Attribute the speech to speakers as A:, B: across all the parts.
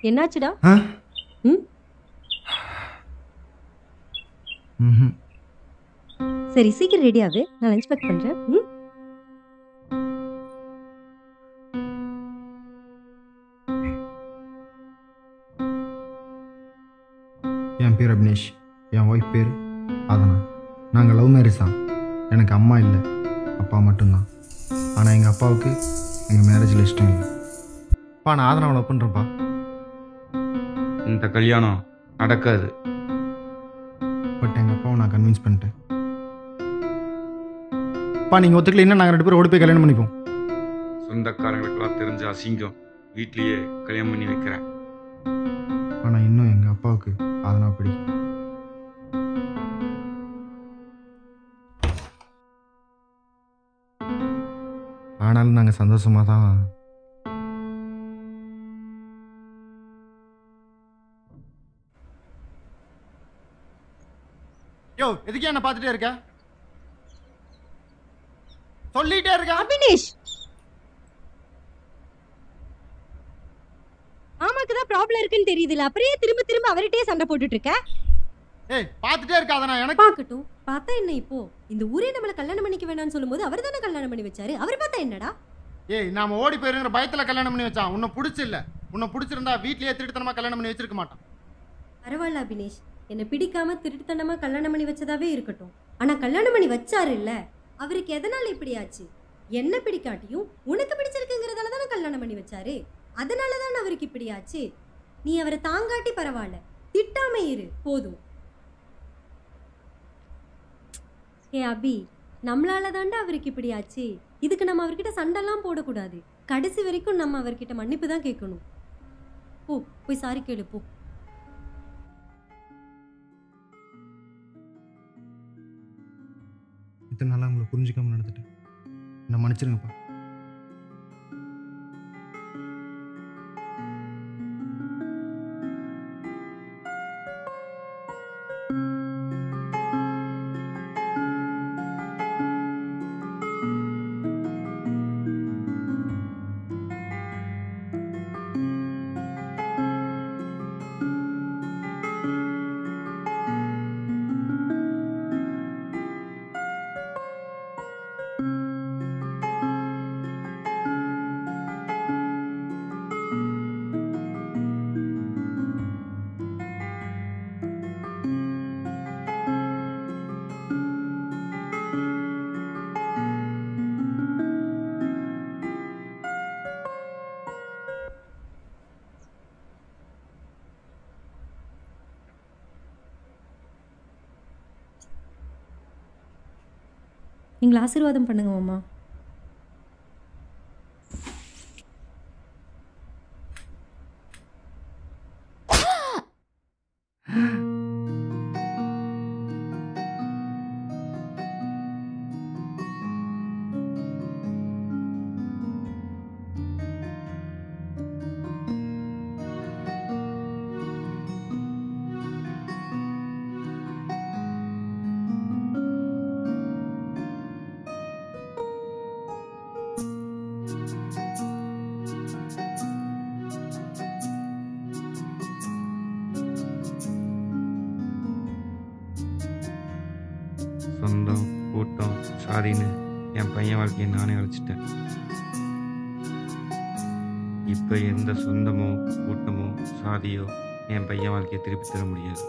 A: என்னாச்சுடா
B: ஆ
A: ம்
B: ம்ஹும்.
A: சரி சீக்கிரம் ரெடி ஆகு நான் லஞ்ச் பேக் பண்றேன் ம்
B: என் பேர் அபினேஷ் என் ஒய்ஃப் பேர் அதனா நாங்கள் லவ் மேரேஜ் தான் எனக்கு அம்மா இல்லை அப்பா மட்டும்தான் ஆனால் எங்கள் அப்பாவுக்கு எங்கள் மேரேஜில் இஷ்டம் இல்லை அப்பா நான் ஆதனாவை லவ் பண்ணுறேன்ப்பா
C: இந்த கல்யாணம் நடக்காது
B: பட் எங்கள் அப்பாவை நான் கன்வின்ஸ் பண்ணிட்டேன் அப்பா நீங்கள் ஒத்துக்கலைன்னா நாங்கள் ரெண்டு பேரும் ஓடி போய் கல்யாணம் பண்ணிப்போம்
C: சொந்தக்காரங்களுக்கெல்லாம் தெரிஞ்ச அசிங்கம் வீட்லயே கல்யாணம் பண்ணி வைக்கிறேன்
B: ஆனால் இன்னும் எங்கள் அப்பாவுக்கு அதனா பிடிக்கும் ஆனாலும் நாங்கள் சந்தோஷமாக தான் யோ எதுக்கு என்ன பார்த்துட்டே இருக்க சொல்லிட்டே இருக்க
A: அபினேஷ் மாமாக்கு தான் ப்ராப்ளம் இருக்குன்னு தெரியுதுல அப்புறம் ஏன் திரும்ப திரும்ப அவர்கிட்டயே சண்டை போட்டுட்டு இருக்க
B: ஏய் பார்த்துட்டே இருக்க அதனா எனக்கு
A: பார்க்கட்டும் பார்த்தா என்ன இப்போ இந்த ஊரே நம்மள கல்யாணம் பண்ணிக்க வேணாம்னு சொல்லும்போது அவர் தானே கல்யாணம் பண்ணி வச்சாரு அவர் பார்த்தா என்னடா
B: ஏய் நாம ஓடி போயிருங்கிற பயத்துல கல்யாணம் பண்ணி வச்சான் உன்னை பிடிச்சில்ல உன்னை பிடிச்சிருந்தா வீட்லயே திருட்டுத்தனமா கல்யாணம் பண்ணி வச்சிருக்க மாட்டான்
A: பரவாயில்ல அபினேஷ் என்னை பிடிக்காம திருட்டுத்தனமா கல்யாணம் பண்ணி வச்சதாவே இருக்கட்டும் ஆனா கல்யாணம் பண்ணி வச்சாரு இல்ல அவருக்கு எதனால இப்படி ஆச்சு என்ன பிடிக்காட்டியும் உனக்கு பிடிச்சிருக்குங்கிறதால தானே கல்யாணம் பண்ணி வச்சாரு அதனால தான் அவருக்கு இப்படி ஆச்சு நீ அவரை தாங்காட்டி பரவாயில்ல திட்டாம இரு போதும் ஏ அபி நம்மளால தாண்டா அவருக்கு இப்படி ஆச்சு இதுக்கு நம்ம அவர்கிட்ட சண்டைலாம் போடக்கூடாது கடைசி வரைக்கும் நம்ம அவர்கிட்ட மன்னிப்பு தான் கேட்கணும் போ போய் சாரி கேளு போ
B: இத்தனை நாளாக உங்களை புரிஞ்சுக்காம நடந்துட்டேன் என்ன மன்னிச்சிருங்கப்பா
A: எங்களை ஆசீர்வாதம் பண்ணுங்க மாமா
C: சொந்தம் கூட்டம் சாதின்னு என் பையன் வாழ்க்கையை நானே அழைச்சிட்டேன் இப்போ எந்த சொந்தமோ கூட்டமோ சாதியோ என் பையன் வாழ்க்கையை திருப்பி தர முடியாது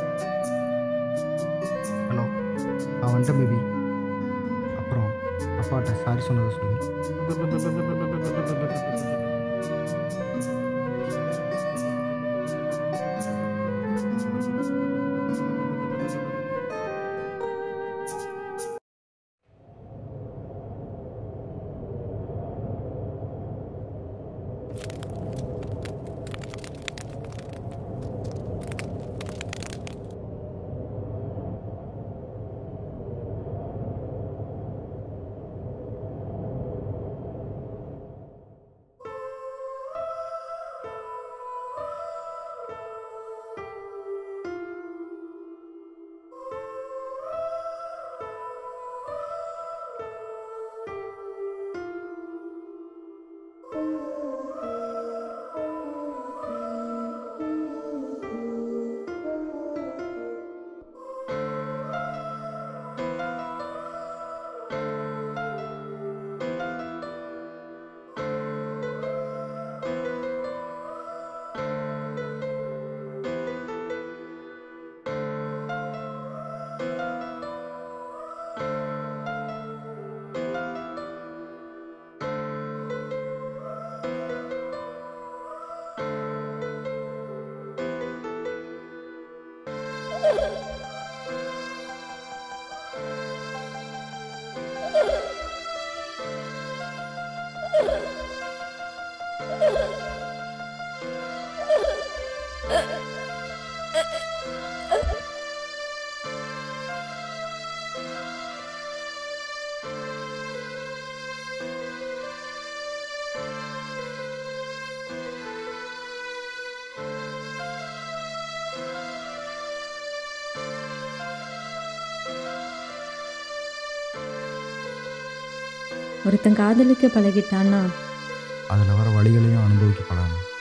B: ஹலோ நான் வந்துட்டேன் பேபி அப்புறம் அப்பா அப்பாட்ட சாரி சொன்னதை சொல்லு
D: ஒருத்தன் காதலிக்க பழகிட்டான்னா
B: அதில் வர வழிகளையும் அனுபவிக்க பழகணும்